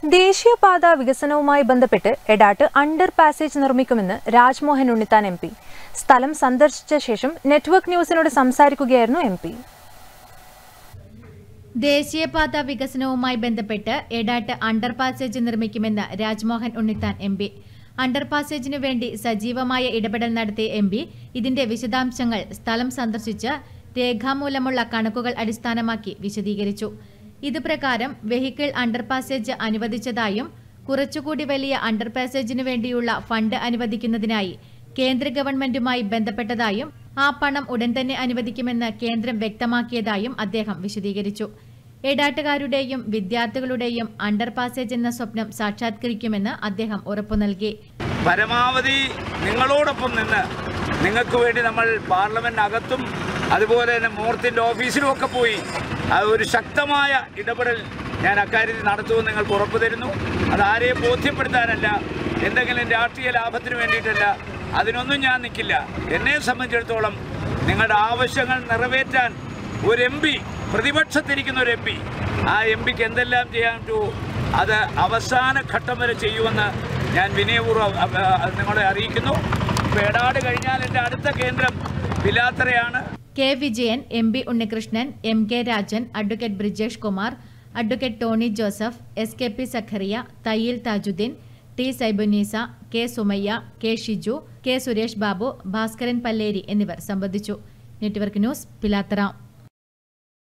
ദേശീയപാത വികസനവുമായി ബന്ധപ്പെട്ട് എടാട്ട് അണ്ടർ പാസേജ് നിർമ്മിക്കുമെന്ന് രാജ്മോഹൻ ഉണ്ണിത്താൻ എം പി സ്ഥലം സന്ദർശിച്ച ശേഷം നെറ്റ്വർക്ക് ന്യൂസിനോട് സംസാരിക്കുകയായിരുന്നു എം പി ദേശീയപാത വികസനവുമായി ബന്ധപ്പെട്ട് എടാട്ട് അണ്ടർ പാസേജ് നിർമ്മിക്കുമെന്ന് Rajmohan Unnithan M P under പാസേജിനു വേണ്ടി സജീവമായ ഇടപെടൽ നടത്തിയ എം പി ഇതിന്റെ വിശദാംശങ്ങൾ സ്ഥലം സന്ദർശിച്ച് രേഖാമൂലമുള്ള കണക്കുകൾ അടിസ്ഥാനമാക്കി വിശദീകരിച്ചു ഇത് പ്രകാരം വെഹിക്കിൾ അണ്ടർ പാസേജ് അനുവദിച്ചതായും കുറച്ചുകൂടി വലിയ അണ്ടർ പാസേജിനു വേണ്ടിയുള്ള ഫണ്ട് അനുവദിക്കുന്നതിനായി കേന്ദ്ര ഗവൺമെന്റുമായി ബന്ധപ്പെട്ടതായും ആ പണം ഉടൻ തന്നെ അനുവദിക്കുമെന്ന് കേന്ദ്രം വ്യക്തമാക്കിയതായും അദ്ദേഹം വിശദീകരിച്ചു എടാട്ടുകാരുടെയും വിദ്യാർത്ഥികളുടെയും അണ്ടർ പാസേജ് എന്ന സ്വപ്നം സാക്ഷാത്കരിക്കുമെന്ന് അദ്ദേഹം ഉറപ്പു നൽകി പരമാവധി നിങ്ങളോടൊപ്പം നിന്ന് നിങ്ങൾക്ക് വേണ്ടി നമ്മൾ പാർലമെന്റിനകത്തും അതുപോലെ തന്നെ മൂർത്തിൻ്റെ ഓഫീസിലും ഒക്കെ പോയി അത് ഒരു ശക്തമായ ഇടപെടൽ ഞാൻ അക്കാര്യത്തിൽ നടത്തുമെന്ന് നിങ്ങൾക്ക് ഉറപ്പു തരുന്നു അത് ആരെയും ബോധ്യപ്പെടുത്താനല്ല എന്തെങ്കിലും രാഷ്ട്രീയ ലാഭത്തിന് വേണ്ടിയിട്ടല്ല അതിനൊന്നും ഞാൻ നിൽക്കില്ല എന്നെ സംബന്ധിച്ചിടത്തോളം നിങ്ങളുടെ ആവശ്യങ്ങൾ നിറവേറ്റാൻ ഒരു എം പി പ്രതിപക്ഷത്തിരിക്കുന്ന ഒരു എം പി ആ എം പിക്ക് എന്തെല്ലാം ചെയ്യാൻ പറ്റുമോ അത് അവസാന ഘട്ടം വരെ ചെയ്യുമെന്ന് ഞാൻ വിനയപൂർവ്വം അ- അ- നിങ്ങളെ അറിയിക്കുന്നു ഇപ്പോൾ എടാട് കഴിഞ്ഞാൽ എൻ്റെ അടുത്ത കേന്ദ്രം പിലാത്തറയാണ് K Vijayan M P Unnikrishnan M K Rajan advocate Brijesh Kumar advocate Tony Joseph S K P Sakhariya Thayyil Tajuddin T Saibunisa K Sumayya K Shiju K Suresh Babu Bhaskaran Palleri എന്നിവർ സംബന്ധിച്ചു നെറ്റ്വർക്ക് ന്യൂസ് പിലാത്തറ